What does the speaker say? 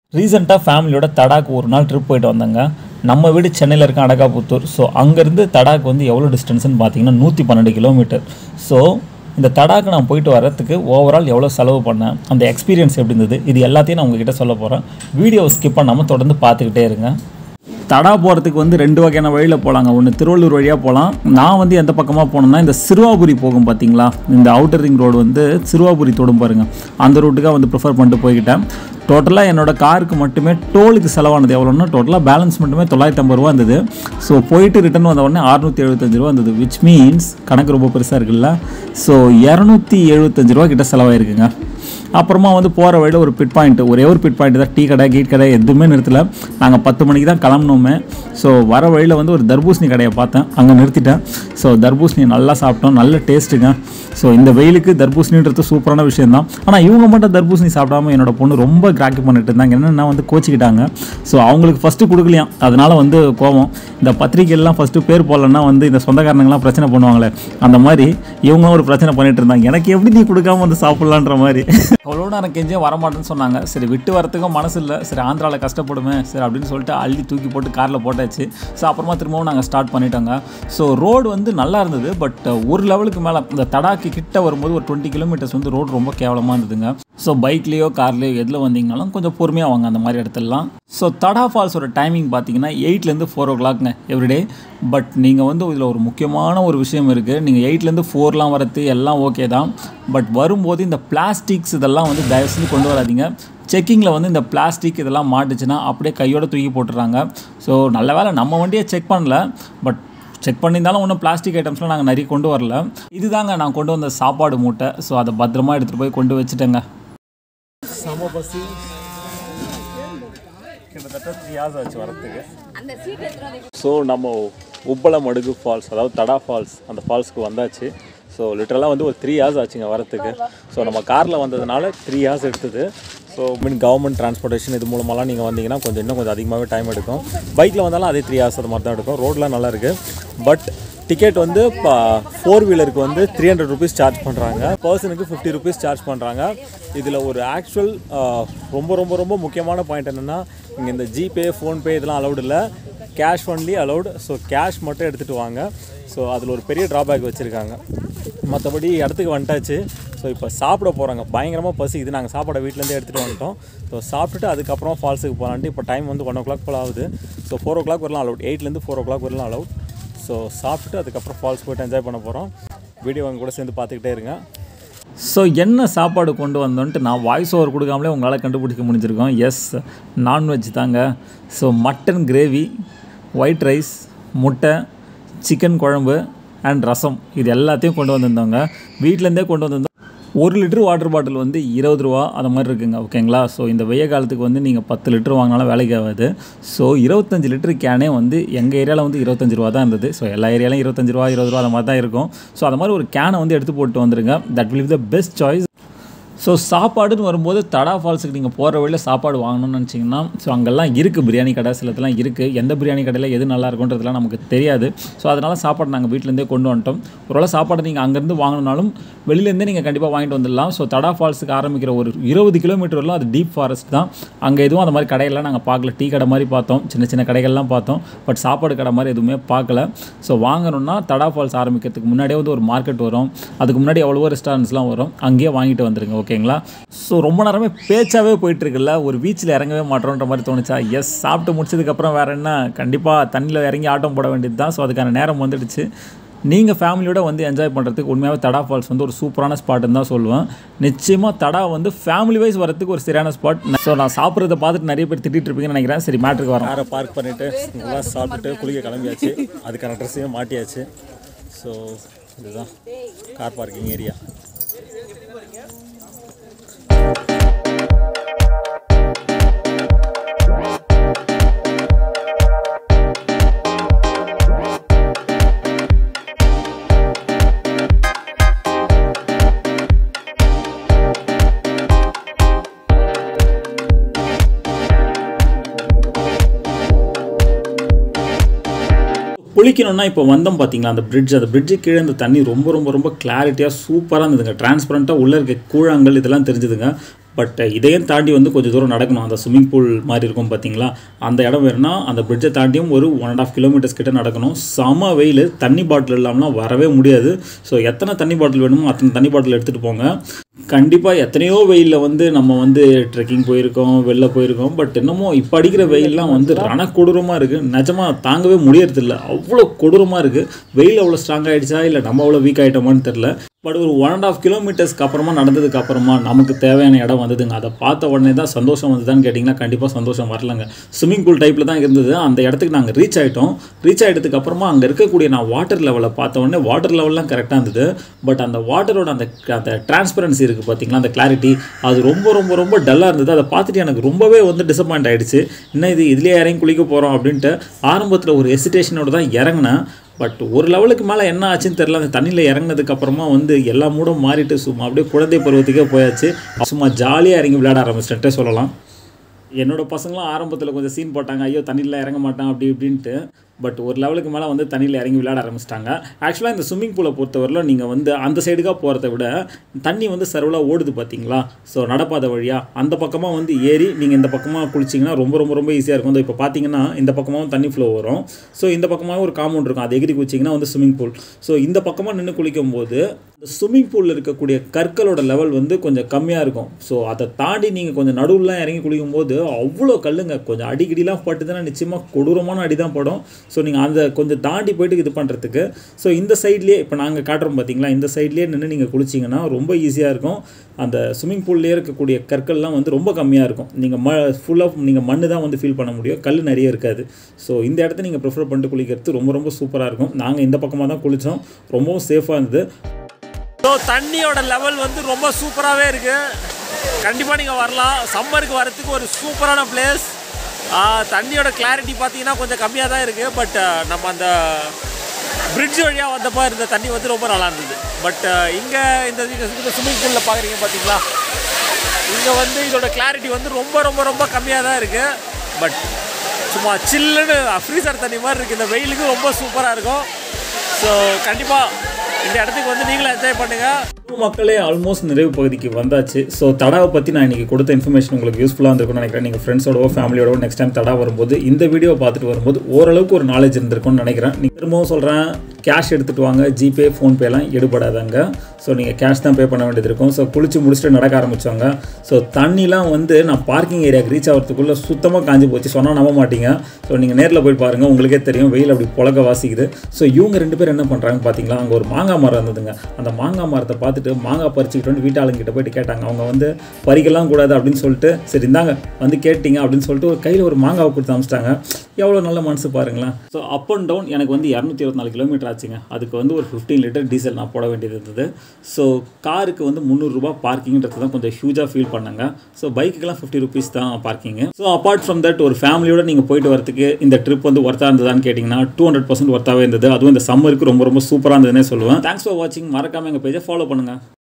ரீசெண்டாக ஃபேமிலியோட தடாக்கு ஒரு நாள் ட்ரிப் போயிட்டு வந்தாங்க நம்ம வீடு சென்னையில் இருக்க அடகாபுத்தூர் ஸோ அங்கேருந்து தடாக்கு வந்து எவ்வளோ டிஸ்டன்ஸ்னு பார்த்தீங்கன்னா நூற்றி பன்னெண்டு கிலோமீட்டர் ஸோ இந்த தடாக்கு நான் போயிட்டு வரத்துக்கு ஓவரால் எவ்வளோ செலவு பண்ணேன் அந்த எக்ஸ்பீரியன்ஸ் எப்படி இருந்தது இது எல்லாத்தையும் நான் உங்ககிட்ட சொல்ல போகிறேன் வீடியோவை ஸ்கிப் பண்ணாமல் தொடர்ந்து பார்த்துக்கிட்டே இருங்க தடா போகிறதுக்கு வந்து ரெண்டு வகையான வழியில் போகலாங்க ஒன்று திருவள்ளூர் வழியாக போகலாம் நான் வந்து எந்த பக்கமாக போனேன்னா இந்த சிறுவாபுரி போகும் பார்த்தீங்களா இந்த அவுட்டர் ரிங் ரோடு வந்து சிறுவாபுரி தொடும் பாருங்க அந்த ரூட்டுக்காக வந்து ப்ரிஃபர் பண்ணிட்டு போய்கிட்டேன் டோட்டலாக என்னோட காருக்கு மட்டுமே டோலுக்கு செலவானது எவ்வளோன்னா டோட்டலாக பேலன்ஸ் மட்டுமே தொள்ளாயிரத்தி ஐம்பது ரூபா இருந்தது ஸோ போயிட்டு ரிட்டர்ன் வந்த உடனே அறுநூற்றி எழுபத்தஞ்சு ரூபா இருந்தது விச் மீன்ஸ் கணக்கு ரொம்ப பெருசாக இருக்குல்ல ஸோ இரநூத்தி எழுபத்தஞ்சு ரூபா கிட்ட செலவாயிருக்குங்க அப்புறமா வந்து போகிற வழியில் ஒரு பிட் பாயிண்ட் ஒரே ஒரு பிட் பாயிண்ட் தான் டீ கடை கீட் கடை எதுவுமே நிறுத்தல நாங்கள் பத்து மணிக்கு தான் கிளம்புனோமே ஸோ வர வழியில் வந்து ஒரு தர்பூசணி கடையை பார்த்தேன் அங்கே நிறுத்திட்டேன் ஸோ தர்பூசணி நல்லா சாப்பிட்டோம் நல்ல டேஸ்ட்டுங்க ஸோ இந்த வெயிலுக்கு தர்பூசணின்றது சூப்பரான விஷயம் தான் ஆனால் இவங்க மட்டும் தர்பூசணி சாப்பிடாம என்னோட பொண்ணு ரொம்ப கிராக்கி பண்ணிட்டு இருந்தாங்க என்னென்னா வந்து கோச்சிக்கிட்டாங்க ஸோ அவங்களுக்கு ஃபஸ்ட்டு கொடுக்கலையாம் அதனால வந்து கோவம் இந்த பத்திரிக்கையெல்லாம் ஃபஸ்ட்டு பேர் போடலன்னா வந்து இந்த சொந்தக்காரனுங்களாம் பிரச்சனை பண்ணுவாங்களே அந்த மாதிரி இவங்களும் ஒரு பிரச்சனை பண்ணிட்டு இருந்தாங்க எனக்கு எப்படி நீ கொடுக்காம வந்து சாப்பிட்லான்ற மாதிரி அவ்வளோ நேரம் கெஞ்சே வரமாட்டேன்னு சொன்னாங்க சரி விட்டு வரத்துக்கும் மனசு இல்லை சரி ஆந்திராவில் கஷ்டப்படுமே சரி அப்படின்னு சொல்லிட்டு அள்ளி தூக்கி போட்டு காரில் போட்டாச்சு ஸோ அப்புறமா திரும்பவும் நாங்கள் ஸ்டார்ட் பண்ணிட்டோங்க ஸோ ரோடு வந்து நல்லா இருந்தது பட் ஒரு லெவலுக்கு மேலே இந்த தடாக்கு கிட்ட வரும்போது ஒரு டுவெண்ட்டி கிலோமீட்டர்ஸ் வந்து ரோடு ரொம்ப கேவலமாக இருந்ததுங்க ஸோ பைக்லேயோ கார்லேயோ எதில் வந்தீங்கனாலும் கொஞ்சம் பொறுமையாக வாங்க அந்த மாதிரி இடத்துலலாம் ஸோ தடா ஃபால்ஸோட டைமிங் பார்த்தீங்கன்னா எயிட்லேருந்து ஃபோர் ஓ கிளாக்ங்க எவ்ரிடே பட் நீங்கள் வந்து இதில் ஒரு முக்கியமான ஒரு விஷயம் இருக்குது நீங்கள் எயிட்லேருந்து ஃபோர்லாம் வரது எல்லாம் ஓகே தான் பட் வரும்போது இந்த பிளாஸ்டிக்ஸ் இதெல்லாம் வந்து தயவு செஞ்சு கொண்டு வராதீங்க செக்கிங்கில் வந்து இந்த பிளாஸ்டிக் இதெல்லாம் மாட்டுச்சுன்னா அப்படியே கையோட தூக்கி போட்டுறாங்க ஸோ நல்ல வேலை நம்ம வண்டியை செக் பண்ணல பட் செக் பண்ணியிருந்தாலும் ஒன்றும் பிளாஸ்டிக் ஐட்டம்ஸ்லாம் நாங்கள் நிறைய கொண்டு வரல இதுதாங்க நான் கொண்டு வந்த சாப்பாடு மூட்டை ஸோ அதை பத்திரமா எடுத்துகிட்டு போய் கொண்டு வச்சுட்டேங்க சம பசி கிட்டத்தட்ட த்ரீ ஹவர்ஸ் ஆச்சு வரத்துக்கு ஸோ நம்ம உப்பளமடுகு ஃபால்ஸ் அதாவது தடா ஃபால்ஸ் அந்த ஃபால்ஸ்க்கு வந்தாச்சு ஸோ லிட்டரலாக வந்து ஒரு த்ரீ ஹவர்ஸ் ஆச்சுங்க வரத்துக்கு ஸோ நம்ம காரில் வந்ததுனால த்ரீ ஹவர்ஸ் எடுத்தது ஸோ மீன் கவர்மெண்ட் டிரான்ஸ்போர்ட்டேஷன் இது மூலமாலாம் நீங்கள் வந்தீங்கன்னா கொஞ்சம் இன்னும் கொஞ்சம் அதிகமாகவே டைம் எடுக்கும் பைக்கில் வந்தாலும் அதே த்ரீ ஹவர்ஸ் அது மாதிரி தான் எடுக்கும் ரோட்லாம் நல்லா இருக்குது பட் டிக்கெட் வந்து இப்போ ஃபோர் வீலருக்கு வந்து த்ரீ ஹண்ட்ரட் ருபீஸ் சார்ஜ் பண்ணுறாங்க பர்சனுக்கு ஃபிஃப்டி ருபீஸ் சார்ஜ் பண்ணுறாங்க இதில் ஒரு ஆக்சுவல் ரொம்ப ரொம்ப ரொம்ப முக்கியமான பாயிண்ட் என்னென்னா இங்கே இந்த ஜிபே ஃபோன்பே இதெல்லாம் அலௌடு இல்லை cash only allowed so cash மட்டும் எடுத்துகிட்டு வாங்க ஸோ அதில் ஒரு பெரிய ட்ராபேக் வச்சுருக்காங்க மற்றபடி இடத்துக்கு வந்துட்டாச்சு ஸோ இப்போ சாப்பிட போகிறாங்க பயங்கரமாக பசிக்குது நாங்கள் சாப்பாடை வீட்டிலேருந்தே எடுத்துகிட்டு வந்துட்டோம் ஸோ சாப்பிட்டுட்டு அதுக்கப்புறம் ஃபால்ஸுக்கு போகலான்ட்டு இப்போ டைம் வந்து ஒன் ஓ கிளாக் போல் ஆகுது ஸோ ஃபோர் ஓ கிளாக் வரலாம் அலௌட் எயிட்லேருந்து ஃபோர் ஓ கிளாக் வரலாம் அலௌட் ஸோ சாப்பிட்டுட்டு அதுக்கப்புறம் ஃபால்ஸ் போய்ட்டு என்ஜாய் பண்ண போகிறோம் வீடியோ அவங்க கூட சேர்ந்து பார்த்துக்கிட்டே இருங்க ஸோ என்ன சாப்பாடு கொண்டு வந்தோன்ட்டு நான் வாய்ஸ் ஓவர் கொடுக்காமலே உங்களால் கண்டுபிடிக்க முடிஞ்சிருக்கோம் எஸ் நான்வெஜ் தாங்க so mutton gravy white rice முட்டை சிக்கன் குழம்பு அண்ட் ரசம் இது எல்லாத்தையும் கொண்டு வந்திருந்தோங்க வீட்டிலேருந்தே கொண்டு வந்திருந்தோம் ஒரு லிட்டர் வாட்டர் பாட்டில் வந்து இருபது ரூபா அந்த மாதிரி இருக்குங்க ஓகேங்களா ஸோ இந்த வெய்ய காலத்துக்கு வந்து நீங்கள் பத்து லிட்டர் வாங்கினாலும் வேலைக்கு ஆகாது ஸோ இருபத்தஞ்சு லிட்டர் கேனே வந்து எங்கள் ஏரியாவில் வந்து இருபத்தஞ்சு ரூபா தான் இருந்தது ஸோ எல்லா ஏரியாலையும் இருபத்தஞ்சு ரூபா இருபது ரூபா அந்த மாதிரி தான் இருக்கும் ஸோ அந்த மாதிரி ஒரு கேனை வந்து எடுத்து போட்டு வந்துருங்க that will the best choice so சாப்பாடுன்னு வரும்போது தடா ஃபால்ஸுக்கு நீங்கள் போகிற வழியில் சாப்பாடு வாங்கணும்னு நினச்சிங்கன்னா ஸோ அங்கெல்லாம் இருக்குது பிரியாணி கடை சிலதெல்லாம் இருக்குது எந்த பிரியாணி கடையில் எது நல்லா இருக்குன்றதுலாம் நமக்கு தெரியாது ஸோ அதனால் சாப்பாடு நாங்கள் வீட்டிலேருந்தே கொண்டு வந்துட்டோம் ஒருவேளை சாப்பாடு நீங்கள் அங்கேருந்து வாங்கினாலும் வெளியிலேருந்தே நீங்கள் கண்டிப்பாக வாங்கிட்டு வந்துடலாம் ஸோ தடா ஃபால்ஸுக்கு ஆரம்பிக்கிற ஒரு இருபது கிலோமீட்டர் வரலாம் அது டீப் ஃபாரஸ்ட் தான் அங்கே எதுவும் அந்த மாதிரி கடையெல்லாம் நாங்கள் பார்க்கல டீ கடை மாதிரி பார்த்தோம் சின்ன சின்ன கடைகள்லாம் பார்த்தோம் பட் சாப்பாடு கடை மாதிரி எதுவுமே பார்க்கல ஸோ வாங்கணும்னா தடா ஃபால்ஸ் ஆரம்பிக்கிறதுக்கு முன்னாடியே வந்து ஒரு மார்க்கெட் வரும் அதுக்கு முன்னாடி எவ்வளவோ ரெஸ்டாரண்ட்ஸ்லாம் வரும் அங்கேயே வாங்கிட்டு வந்துருங்க ஓகேங்களா ஸோ ரொம்ப நேரமே பேச்சாவே போயிட்டு இருக்குல்ல ஒரு பீச்சில் இறங்கவே மாட்டோன்ற மாதிரி தோணுச்சா எஸ் சாப்பிட்டு முடிச்சதுக்கப்புறம் வேறு என்ன கண்டிப்பாக தண்ணியில் இறங்கி ஆட்டம் போட வேண்டியது தான் ஸோ அதுக்கான நேரம் வந்துடுச்சு நீங்கள் ஃபேமிலியோட வந்து என்ஜாய் பண்ணுறதுக்கு உண்மையாகவே தடா ஃபால்ஸ் வந்து ஒரு சூப்பரான ஸ்பாட்டுன்னு தான் சொல்லுவேன் நிச்சயமாக தடா வந்து ஃபேமிலி வைஸ் வரதுக்கு ஒரு சரியான ஸ்பாட் ஸோ நான் சாப்பிட்றத பார்த்துட்டு நிறைய பேர் திட்டிட்டு இருப்பீங்கன்னு நினைக்கிறேன் சரி மேட்ருக்கு வரேன் காரை பார்க் பண்ணிவிட்டு நல்லா சாப்பிட்டுட்டு குளிக்க கிளம்பியாச்சு அதுக்கான ட்ரெஸ்ஸையும் மாட்டியாச்சு ஸோ இதுதான் கார் பார்க்கிங் ஏரியா குளிக்கணும்னா இப்போ வந்தோம் பார்த்தீங்களா அந்த பிரிட்ஜ் அந்த பிரிட்ஜு கீழே அந்த தண்ணி ரொம்ப ரொம்ப ரொம்ப கிளாரிட்டியாக சூப்பராக இருந்ததுங்க டிரான்ஸ்பரண்ட்டாக உள்ளே இருக்க கூழாங்கல் இதெல்லாம் தெரிஞ்சுதுங்க பட் இதையும் தாண்டி வந்து கொஞ்சம் தூரம் நடக்கணும் அந்த ஸ்விம்மிங் பூல் மாதிரி இருக்கும் பார்த்தீங்களா அந்த இடம் வேணும்னா அந்த பிரிட்ஜை தாண்டியும் ஒரு ஒன் அண்ட் ஆஃப் கிலோமீட்டர்ஸ் கிட்ட நடக்கணும் செம வெயில் தண்ணி பாட்டில் இல்லாமலாம் வரவே முடியாது ஸோ எத்தனை தண்ணி பாட்டில் வேணுமோ அத்தனை தண்ணி பாட்டில் எடுத்துகிட்டு போங்க கண்டிப்பாக எத்தனையோ வெயிலில் வந்து நம்ம வந்து ட்ரெக்கிங் போயிருக்கோம் வெளில போயிருக்கோம் பட் இன்னமும் இப்போ அடிக்கிற வெயில்லாம் வந்து ரண கொடூரமாக இருக்குது நிஜமாக தாங்கவே முடியறதில்ல அவ்வளோ கொடூரமாக இருக்குது வெயில் அவ்வளோ ஸ்ட்ராங் ஆகிடுச்சா இல்லை நம்ம அவ்வளோ வீக் ஆகிட்டோமான்னு தெரில பட் ஒரு ஒன் அண்ட் ஆஃப் கிலோமீட்டர்ஸ்க்கு அப்புறமா நடந்ததுக்கு அப்புறமா நமக்கு தேவையான இடம் வந்ததுங்க அதை பார்த்த உடனே தான் சந்தோஷம் வந்ததான்னு கேட்டிங்கன்னா கண்டிப்பாக சந்தோஷம் வரலங்க ஸ்விம்மிங் பூல் டைப்பில் தான் இருந்தது அந்த இடத்துக்கு நாங்கள் ரீச் ஆகிட்டோம் ரீச் ஆகிட்டதுக்கு அப்புறமா அங்கே இருக்கக்கூடிய நான் வாட்டர் லெவலை பார்த்த உடனே வாட்டர் லெவல்லாம் கரெக்டாக இருந்தது பட் அந்த வாட்டரோட அந்த அந்த டிரான்ஸ்பரன்சி இருக்குது பார்த்தீங்களா அந்த கிளாரிட்டி அது ரொம்ப ரொம்ப ரொம்ப டல்லாக இருந்தது அதை பார்த்துட்டு எனக்கு ரொம்பவே வந்து டிசப்பாயிண்ட் ஆகிடுச்சு என்ன இது இதுலேயே இறங்கி குளிக்க போகிறோம் அப்படின்ட்டு ஆரம்பத்தில் ஒரு எசிடேஷனோட தான் இறங்கினேன் பட் ஒரு லெவலுக்கு மேலே என்ன ஆச்சுன்னு தெரில அந்த தண்ணியில் இறங்கினதுக்கு அப்புறமா வந்து எல்லா மூடும் மாறிட்டு சும்மா அப்படியே குழந்தை பருவத்துக்கே போயாச்சு சும்மா ஜாலியாக இறங்கி விளையாட ஆரம்பிச்சிட்டே சொல்லலாம் என்னோட பசங்களாம் ஆரம்பத்தில் கொஞ்சம் சீன் போட்டாங்க ஐயோ தண்ணியில் இறங்க மாட்டான் அப்படி இப்படின்ட்டு பட் ஒரு லெவலுக்கு மேலே வந்து தண்ணியில் இறங்கி விளையாட ஆரம்பிச்சிட்டாங்க ஆக்சுவலாக இந்த ஸ்விம்மிங் பூலை பொறுத்தவரையிலும் நீங்கள் வந்து அந்த சைடுக்காக போகிறத விட தண்ணி வந்து சர்வலாக ஓடுது பார்த்தீங்களா ஸோ நடப்பாத வழியாக அந்த பக்கமாக வந்து ஏறி நீங்கள் இந்த பக்கமாக குளிச்சிங்கன்னா ரொம்ப ரொம்ப ரொம்ப ஈஸியாக இருக்கும் இப்போ பார்த்தீங்கன்னா இந்த பக்கமாகவும் தண்ணி ஃப்ளோ வரும் ஸோ இந்த பக்கமாகவும் ஒரு காம்பவுண்ட் இருக்கும் அது எகிரி குளிச்சிங்கன்னா வந்து ஸ்விம்மிங் பூல் ஸோ இந்த பக்கமாக நின்று குளிக்கும் போது இந்த ஸ்விம்மிங் பூலில் இருக்கக்கூடிய கற்களோட லெவல் வந்து கொஞ்சம் கம்மியாக இருக்கும் ஸோ அதை தாண்டி நீங்கள் கொஞ்சம் நடுவுலாம் இறங்கி குளிக்கும் போது அவ்வளோ கல்லுங்க கொஞ்சம் அடிக்கடிலாம் பட்டுதுன்னா நிச்சயமாக கொடூரமான அடி தான் படும் ஸோ நீங்கள் அந்த கொஞ்சம் தாண்டி போயிட்டு இது பண்ணுறதுக்கு ஸோ இந்த சைட்லேயே இப்போ நாங்கள் காட்டுறோம் பார்த்தீங்களா இந்த சைட்லேயே நின்று நீங்கள் குளிச்சிங்கன்னா ரொம்ப ஈஸியாக இருக்கும் அந்த ஸ்விம்மிங் பூல்லேயே இருக்கக்கூடிய கற்கள்லாம் வந்து ரொம்ப கம்மியாக இருக்கும் நீங்கள் ம ஃபுல்லாக நீங்கள் மண்ணு தான் வந்து ஃபீல் பண்ண முடியும் கல் நிறைய இருக்காது ஸோ இந்த இடத்த நீங்கள் ப்ரிஃபர் பண்ணிட்டு குளிக்கிறது ரொம்ப ரொம்ப சூப்பராக இருக்கும் நாங்கள் இந்த பக்கமாக தான் குளித்தோம் ரொம்பவும் சேஃபாக இருந்தது ஸோ தண்ணியோட லெவல் வந்து ரொம்ப சூப்பராகவே இருக்குது கண்டிப்பாக நீங்கள் வரலாம் சம்மருக்கு வரத்துக்கு ஒரு சூப்பரான பிளேஸ் தண்ணியோட கிளாரிட்டி பார்த்தீங்கன்னா கொஞ்சம் கம்மியாக தான் இருக்குது பட் நம்ம அந்த பிரிட்ஜ் வழியாக வந்தப்போ இருந்த தண்ணி வந்து ரொம்ப நல்லா இருந்தது பட் இங்கே இந்த இந்த ஸ்விம்மிங் பூலில் பார்க்குறீங்க பார்த்தீங்களா இங்கே வந்து இதோட கிளாரிட்டி வந்து ரொம்ப ரொம்ப ரொம்ப கம்மியாக தான் இருக்குது பட் சும்மா சில்லுன்னு ஃப்ரீசர் தண்ணி மாதிரி இருக்குது இந்த வெயிலுக்கு ரொம்ப சூப்பராக இருக்கும் ஸோ கண்டிப்பாக இந்த இடத்துக்கு வந்து நீங்களும் என்ஜாய் பண்ணுங்கள் மக்களே ஆல்மோஸ்ட் நிறைவு பகுதிக்கு வந்தாச்சு ஸோ தடாவை பற்றி நான் இன்றைக்கி கொடுத்த இன்ஃபர்மேஷன் உங்களுக்கு யூஸ்ஃபுல்லாக இருந்திருக்கும்னு நினைக்கிறேன் நீங்கள் ஃப்ரெண்ட்ஸோடவோ ஃபேமிலியோடவோ நெக்ஸ்ட் டைம் தடா வரும்போது இந்த வீடியோ பார்த்துட்டு வரும்போது ஓரளவுக்கு ஒரு நாலேஜ் இருந்திருக்கும்னு நினைக்கிறேன் நீங்கள் திரும்பவும் சொல்கிறேன் கேஷ் எடுத்துகிட்டு வாங்க ஜிபே ஃபோன்பேலாம் எடுபடாதாங்க ஸோ நீங்கள் கேஷ் தான் பே பண்ண வேண்டியது இருக்கும் ஸோ குளிச்சு முடிச்சுட்டு நடக்க ஆரம்பித்தவங்க ஸோ தண்ணிலாம் வந்து நான் பார்க்கிங் ஏரியாவுக்கு ரீச் ஆகிறதுக்குள்ளே சுத்தமாக காஞ்சி போச்சு சொன்னால் நம்ப மாட்டீங்க ஸோ நீங்கள் நேரில் போய் பாருங்கள் உங்களுக்கே தெரியும் வெயில் அப்படி புழக்க வாசிக்குது ஸோ இவங்க ரெண்டு பேர் என்ன பண்ணுறாங்க பார்த்தீங்களா அங்கே ஒரு மாங்காய் மரம் இருந்ததுங்க அந்த மாங்காய் மரத்தை பார்த்துட்டு மாங்காய் பறிச்சுக்கிட்டு வந்து வீட்டாளுங்கிட்ட போயிட்டு கேட்டாங்க அவங்க வந்து பறிக்கலாம் கூடாது அப்படின்னு சொல்லிட்டு சரி இந்தாங்க வந்து கேட்டிங்க அப்படின்னு சொல்லிட்டு ஒரு கையில் ஒரு மாங்காவை கொடுத்து அமிச்சிட்டாங்க எவ்வளோ நல்ல மனசு பாருங்களேன் ஸோ அப் அண்ட் டவுன் எனக்கு வந்து இரநூத்தி இருபத்தி நாலு கிலோமீட்டர் ஆச்சுங்க அதுக்கு வந்து ஒரு ஃபிஃப்டீன் லிட்டர் டீசல் நான் போட வேண்டியது இருந்தது ஸோ காருக்கு வந்து முந்நூறுரூபா பார்க்கிங்கிறது தான் கொஞ்சம் ஹியூஜாக ஃபீல் பண்ணாங்க ஸோ பைக்குக்கெல்லாம் ஃபிஃப்டி ருபீஸ் தான் பார்க்கிங்கு ஸோ அப்பார்ட் ஃப்ரம் தட் ஒரு ஃபேமிலியோட நீங்கள் போயிட்டு வரதுக்கு இந்த ட்ரிப் வந்து ஒர்த்தாக இருந்ததான்னு கேட்டிங்கன்னா டூ ஹண்ட்ரட் பர்சன்ட் ஒர்த்தாகவே இருந்தது அதுவும் இந்த சம்மருக்கு ரொம்ப ரொம்ப சூப்பராக இருந்ததுன்னே சொல்லுவேன் தேங்க்ஸ் ஃபார் வாட்சிங் மறக்காமல் எங்கள் பேஜை ஃபாலோ பண்ணுங்கள்